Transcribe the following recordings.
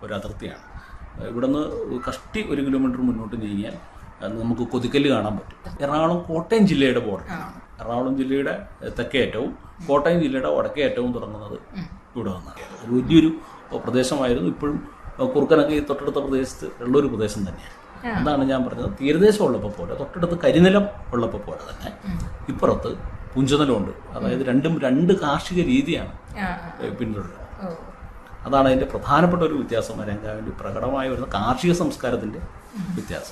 ഒരു അതിർത്തിയാണ് ഇവിടുന്ന് കഷ്ടി ഒരു കിലോമീറ്റർ മുന്നോട്ട് നീങ്ങിയാൽ അത് നമുക്ക് കൊതിക്കല്ല് കാണാൻ പറ്റും എറണാകുളം കോട്ടയം ജില്ലയുടെ ബോർഡറാണ് എറണാകുളം ജില്ലയുടെ തെക്കേ അറ്റവും കോട്ടയം ജില്ലയുടെ വടക്കേ അറ്റവും തുടങ്ങുന്നത് ഇവിടെ നിന്നാണ് ഒരു വലിയൊരു പ്രദേശമായിരുന്നു ഇപ്പോഴും കുറുക്കനൊക്കെ ഈ തൊട്ടടുത്ത പ്രദേശത്ത് ഉള്ളൊരു പ്രദേശം തന്നെയാണ് അതാണ് ഞാൻ പറഞ്ഞത് തീരദേശം ഉള്ളപ്പോൾ പോലെ തൊട്ടടുത്ത് കരിനിലം ഉള്ളപ്പോൾ പോലെ തന്നെ ഇപ്പുറത്ത് പുഞ്ചനിലമുണ്ട് അതായത് രണ്ടും രണ്ട് കാർഷിക രീതിയാണ് ആ ഏഹ്, പിന്തുടരുന്നത് ഓ അതാണ് അതിൻ്റെ പ്രധാനപ്പെട്ട ഒരു വ്യത്യാസം അരങ്കാവിൻ്റെ പ്രകടമായി വരുന്ന കാർഷിക സംസ്കാരത്തിൻ്റെ വ്യത്യാസം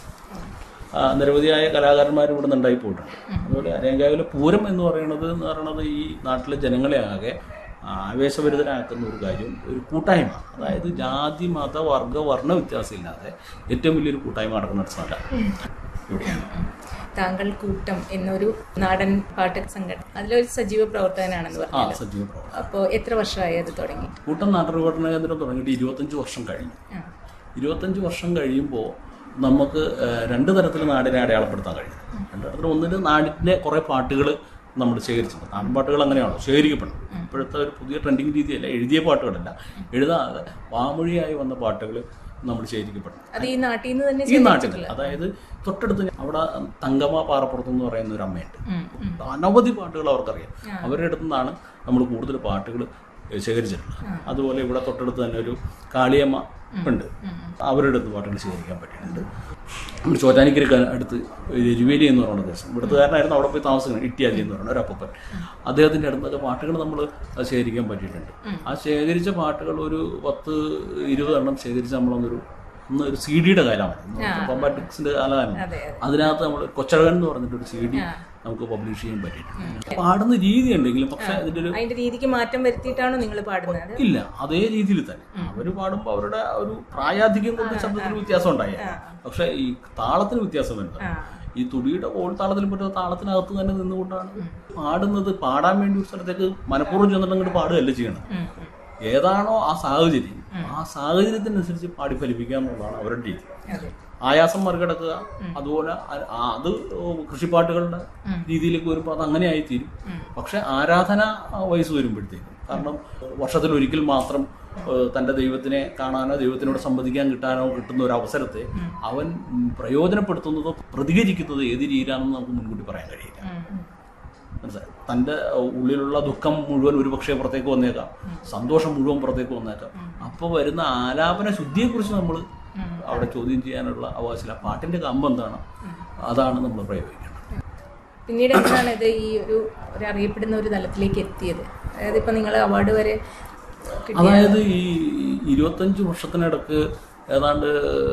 ആ, നിരവധിയായ കലാകാരന്മാർ ഇവിടെ നിന്നുണ്ടായി പോയിട്ടുണ്ട് അതുപോലെ അരങ്കാവിലെ പൂരം എന്ന് പറയുന്നത് എന്ന് പറയുന്നത് ഈ നാട്ടിലെ ജനങ്ങളെ ആകെ ആവേശഭരിതരാക്കുന്ന ഒരു കാര്യം ഒരു കൂട്ടായ്മ അതായത് ജാതി മത വർഗ വർണ്ണ വ്യത്യാസമില്ലാതെ ഏറ്റവും വലിയൊരു കൂട്ടായ്മ നടക്കുന്ന ഒരു സ്ഥലം ഇവിടെയാണ് താങ്കൾ കൂട്ടം എന്നൊരു നാടൻ പാട്ട് സംഘടന അതിലൊരു സജീവ പ്രവർത്തകനാണെന്ന് ആ പറഞ്ഞു സജീവ പ്രവർത്തനം അപ്പോൾ എത്ര വർഷമായി അത് തുടങ്ങി കൂട്ടം നാട്ടുപ്രവർത്തന കേന്ദ്രം തുടങ്ങിയിട്ട് ഇരുപത്തഞ്ച് വർഷം കഴിഞ്ഞു ആ. ഇരുപത്തഞ്ച് വർഷം കഴിയുമ്പോൾ നമുക്ക് ഏഹ്, രണ്ട് തരത്തിൽ നാടിനെ അടയാളപ്പെടുത്താൻ കഴിയും രണ്ട് തരത്തിൽ ഒന്നിന് നാടിൻ്റെ കുറേ പാട്ടുകൾ നമ്മൾ ശേഖരിച്ചിട്ടുണ്ട് നാടൻ പാട്ടുകൾ അങ്ങനെയാണോ ശേഖരിക്കപ്പെടും ഇപ്പോഴത്തെ ഒരു പുതിയ ട്രെൻഡിങ് രീതിയല്ല എഴുതിയ പാട്ടുകളല്ല എഴുതാതെ വാമൊഴിയായി വന്ന പാട്ടുകൾ നമ്മൾ ശേഖരിക്കപ്പെടും അത് ഈ നാട്ടിൽ നിന്ന് തന്നെ ഈ നാട്ടിൽ അതായത് തൊട്ടടുത്ത് ഞാൻ- അവിടെ തങ്കമ്മ പാറപ്പുറത്ത് എന്ന് പറയുന്ന ഒരു അമ്മയുണ്ട് ഉം, ഉം. അനവധി പാട്ടുകൾ അവർക്കറിയാം അവരുടെ അടുത്ത് നിന്നാണ് നമ്മൾ കൂടുതൽ പാട്ടുകൾ ശേഖരിച്ചിട്ടുള്ളത് അതുപോലെ ഇവിടെ തൊട്ടടുത്ത് തന്നെ ഒരു കാളിയമ്മ ഉണ്ട് അവരുടെ അടുത്ത് പാട്ടുകൾ ശേഖരിക്കാൻ പറ്റിയിട്ടുണ്ട് നമ്മുടെ ചോറ്റാനിക്കരക്ക് അടുത്ത് എരുവേലി എന്ന് പറയുന്ന ദിവസം ഇവിടുത്തുകാരനായിരുന്നു അവിടെ പോയി താമസിക്കുന്നത് ഇട്ടിയാലി എന്ന് പറയുന്ന ഒരു അപ്പൂപ്പൻ അദ്ദേഹത്തിൻ്റെ അടുത്തൊക്കെ പാട്ടുകൾ നമ്മൾ ശേഖരിക്കാൻ പറ്റിയിട്ടുണ്ട് ആ ശേഖരിച്ച പാട്ടുകൾ ഒരു പത്ത് ഇരുപത് എണ്ണം ശേഖരിച്ച് നമ്മളൊന്നൊരു അന്ന് ഒരു സി ഡിയുടെ കാലമാണ് കോമ്പാറ്റിക്സിന്റെ കാലമാണ് അതെ അതിനകത്ത് നമ്മൾ കൊച്ചഴകൻ എന്ന് പറഞ്ഞിട്ട് ഒരു സി ഡി നമുക്ക് പബ്ലിഷ് ചെയ്യാൻ പറ്റിയിട്ടുണ്ട് പാടുന്ന രീതി ഉണ്ടെങ്കിലും പക്ഷെ അതിന്റെ ഒരു അതിന്റെ രീതിക്ക് മാറ്റം വരുത്തിയിട്ടാണോ നിങ്ങൾ പാടുന്നത് ഇല്ല അതേ രീതിയിൽ തന്നെ അവർ പാടുമ്പോൾ അവരുടെ ഒരു പ്രായാധിക്യം കൊണ്ട് ശബ്ദത്തിന് വ്യത്യാസം ഉണ്ടായി പക്ഷെ ഈ താളത്തിന് വ്യത്യാസം വരുന്നത് ഈ തുടിയുടെ ഓൾ താളത്തിൽ പറ്റുന്ന താളത്തിനകത്ത് തന്നെ നിന്നുകൊണ്ടാണ് പാടുന്നത് പാടാൻ വേണ്ടി ഒരു സ്ഥലത്തേക്ക് മനഃപൂർവ്വം ചെന്നിട്ട് അങ്ങോട്ട് പാടുകയല്ല ചെയ്യണം ഉം, ഉം. ഏതാണോ ആ സാഹചര്യം ആ സാഹചര്യത്തിനനുസരിച്ച് പാടി ഫലിപ്പിക്കുക എന്നുള്ളതാണ് അവരുടെ രീതി അതെ ആയാസം മറികടക്കുക അതുപോലെ അ- ആ- അത് കൃഷിപ്പാട്ടുകളുടെ രീതിയിലേക്ക് വരുമ്പോൾ അത് അങ്ങനെ ആയിത്തീരും പക്ഷെ ആരാധന ആ, വയസ്സ് വരുമ്പോഴത്തേക്കും കാരണം വർഷത്തിൽ ഒരിക്കൽ മാത്രം ഏഹ്, തന്റെ ദൈവത്തിനെ കാണാനോ ദൈവത്തിനോട് സംവദിക്കാൻ കിട്ടാനോ കിട്ടുന്ന ഒരു അവസരത്തെ അവൻ ഉം, പ്രയോജനപ്പെടുത്തുന്നതോ പ്രതികരിക്കുന്നതോ ഏത് രീതിയിലാണെന്ന് നമുക്ക് മുൻകൂട്ടി പറയാൻ കഴിയില്ല ഉം, ഉം. മനസ്സിലായി തൻ്റെ ഉള്ളിലുള്ള ദുഃഖം മുഴുവൻ ഒരുപക്ഷെ പുറത്തേക്ക് വന്നേക്കാം സന്തോഷം മുഴുവൻ പുറത്തേക്ക് വന്നേക്കാം അപ്പോൾ വരുന്ന ആലാപന ശുദ്ധിയെക്കുറിച്ച് നമ്മൾ അവിടെ ചോദ്യം ചെയ്യാനുള്ള അവകാശമില്ല പാട്ടിൻ്റെ കമ്പ് എന്താണ് അതാണ് നമ്മൾ പ്രയോഗിക്കേണ്ടത് പിന്നീട് എങ്ങനെയാണ് ഇത് ഈ ഒരു ഒരു അറിയപ്പെടുന്ന ഒരു തലത്തിലേക്ക് എത്തിയത് അതായത് ഇപ്പൊ നിങ്ങൾ അവാർഡ് വരെ കിട്ടി- അതായത് ഈ ഇരുപത്തഞ്ച് വർഷത്തിനിടക്ക് ഏതാണ്ട്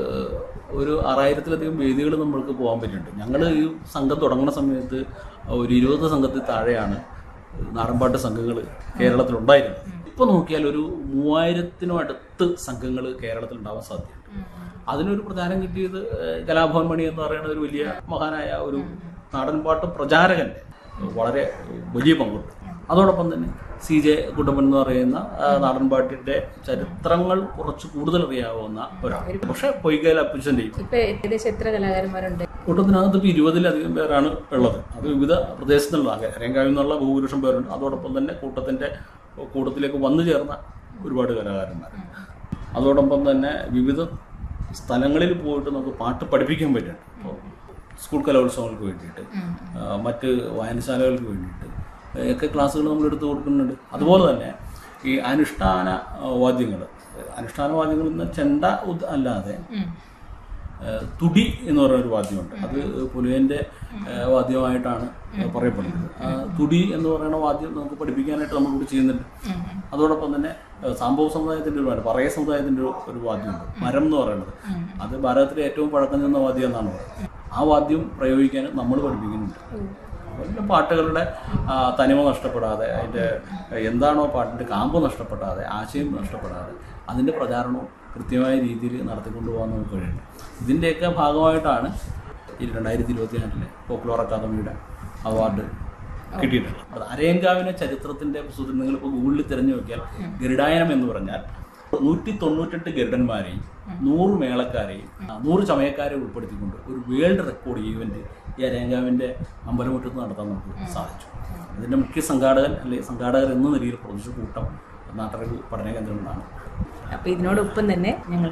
ഒരു ആറായിരത്തിലധികം വേദികൾ നമ്മൾക്ക് പോകാൻ പറ്റിയിട്ടുണ്ട് ഞങ്ങൾ ഈ സംഘം തുടങ്ങുന്ന സമയത്ത് ഒരു ഇരുപത് സംഘത്തിൽ താഴെയാണ് നാടൻപാട്ട് സംഘങ്ങൾ കേരളത്തിലുണ്ടായിരുന്നത് ഇപ്പോൾ നോക്കിയാൽ ഒരു മൂവായിരത്തിനും അടുത്ത് സംഘങ്ങൾ കേരളത്തിൽ ഉണ്ടാവാൻ സാധ്യതയുണ്ട് അതിനൊരു പ്രചാരം കിട്ടിയത് ഏഹ്, കലാഭവൻ മണി എന്ന് പറയുന്ന ഒരു വലിയ മഹാനായ ഒരു നാടൻപാട്ട് പ്രചാരകന്റെ വളരെ വലിയ പങ്കുണ്ട് അതോടൊപ്പം തന്നെ സി ജെ കുട്ടപ്പൻ എന്ന് പറയുന്ന ആ, നാടൻപാട്ടിന്റെ ചരിത്രങ്ങൾ കുറച്ച് കൂടുതൽ അറിയാവുന്ന ഒരാൾ പക്ഷെ പൊയ്കയിൽ അപ്പുച്ചൻ്റെയും ഇപ്പൊ ഏകദേശം എത്ര കലാകാരന്മാരുണ്ട് കൂട്ടത്തിനകത്ത് ഇപ്പോൾ ഇരുപതിലധികം പേരാണ് ഉള്ളത് അത് വിവിധ പ്രദേശത്തുള്ള അരങ്കാവിൽ നിന്നുള്ള ഭൂരിപക്ഷം പേരുണ്ട് അതോടൊപ്പം തന്നെ കൂട്ടത്തിന്റെ കൂട്ടത്തിലേക്ക് വന്നു ചേർന്ന ഒരുപാട് കലാകാരന്മാരുണ്ട് അതോടൊപ്പം തന്നെ വിവിധ സ്ഥലങ്ങളിൽ പോയിട്ട് നമുക്ക് പാട്ട് പഠിപ്പിക്കാൻ പറ്റുന്നുണ്ട് ഇപ്പോൾ സ്കൂൾ കലോത്സവങ്ങൾക്ക് വേണ്ടിയിട്ട് ആ, മറ്റ് വായനശാലകൾക്ക് വേണ്ടിയിട്ട് ഒക്കെ ക്ലാസ്സുകൾ നമ്മൾ എടുത്തു കൊടുക്കുന്നുണ്ട് അതുപോലെ തന്നെ ഈ അനുഷ്ഠാന വാദ്യങ്ങൾ അനുഷ്ഠാന വാദ്യങ്ങൾ എന്ന് ചെണ്ട ഉദ് അല്ലാതെ ഉം. ഏഹ് തുടി എന്ന് പറയുന്ന ഒരു വാദ്യമുണ്ട് അത് പുലുവിൻ്റെ വാദ്യമായിട്ടാണ് പറയപ്പെടുന്നത് ആ തുടി എന്ന് പറയുന്ന വാദ്യം നമുക്ക് പഠിപ്പിക്കാനായിട്ട് നമ്മൾ കൂടി ചെയ്യുന്നുണ്ട് അതോടൊപ്പം തന്നെ ഏഹ് സാമ്പവ സമുദായത്തിൻ്റെ ഒരു വാദ്യം പറയ സമുദായത്തിൻ്റെ ഒരു- ഒരു വാദ്യമുണ്ട് മരം എന്ന് പറയുന്നത് അത് ഭാരതത്തിലെ ഏറ്റവും പഴക്കം ചെന്ന വാദ്യം എന്നാണ് പറയുന്നത് ആ വാദ്യം പ്രയോഗിക്കാൻ നമ്മൾ പഠിപ്പിക്കുന്നുണ്ട് അതുപോലെ പാട്ടുകളുടെ ആ, തനിമ നഷ്ടപ്പെടാതെ അതിൻ്റെ എന്താണോ പാട്ടിൻ്റെ കാമ്പ് നഷ്ടപ്പെടാതെ ആശയം നഷ്ടപ്പെടാതെ അതിൻ്റെ പ്രചാരണവും കൃത്യമായ രീതിയിൽ നടത്തിക്കൊണ്ടു പോകാൻ നമുക്ക് കഴിയുന്നു ഇതിൻ്റെയൊക്കെ ഭാഗമായിട്ടാണ് ഈ രണ്ടായിരത്തി ഇരുപത്തി നാലിലെ പോപ്പുലർ അക്കാദമിയുടെ അവാർഡ് കിട്ടിയിട്ടുള്ളത് അത് അരയങ്കാവിനെ ചരിത്രത്തിൻ്റെ പുസ്തകത്തിൽ നിങ്ങളിപ്പോൾ ഗൂഗിളിൽ തിരഞ്ഞു നോക്കിയാൽ ഗരുഡായനം എന്ന് പറഞ്ഞാൽ നൂറ്റി തൊണ്ണൂറ്റെട്ട് ഗരുഡന്മാരെയും നൂറ് മേളക്കാരെയും ആ, നൂറ് ചമയക്കാരെ ഉൾപ്പെടുത്തിക്കൊണ്ട് ഒരു വേൾഡ് റെക്കോർഡ് ഈവന്റ് ഈ അരയങ്കാവിൻ്റെ അമ്പലമുറ്റത്ത് നടത്താൻ നമുക്ക് സാധിച്ചു ഇതിൻ്റെ മുഖ്യ സംഘാടകൻ അല്ലെങ്കിൽ സംഘാടകർ എന്ന നിലയിൽ പ്രൊഡ്യൂസർ കൂട്ടം നാട്ടറിവ് പഠന കേന്ദ്രങ്ങളാണ് അപ്പൊ ഇതിനോടൊപ്പം തന്നെ ഞങ്ങൾ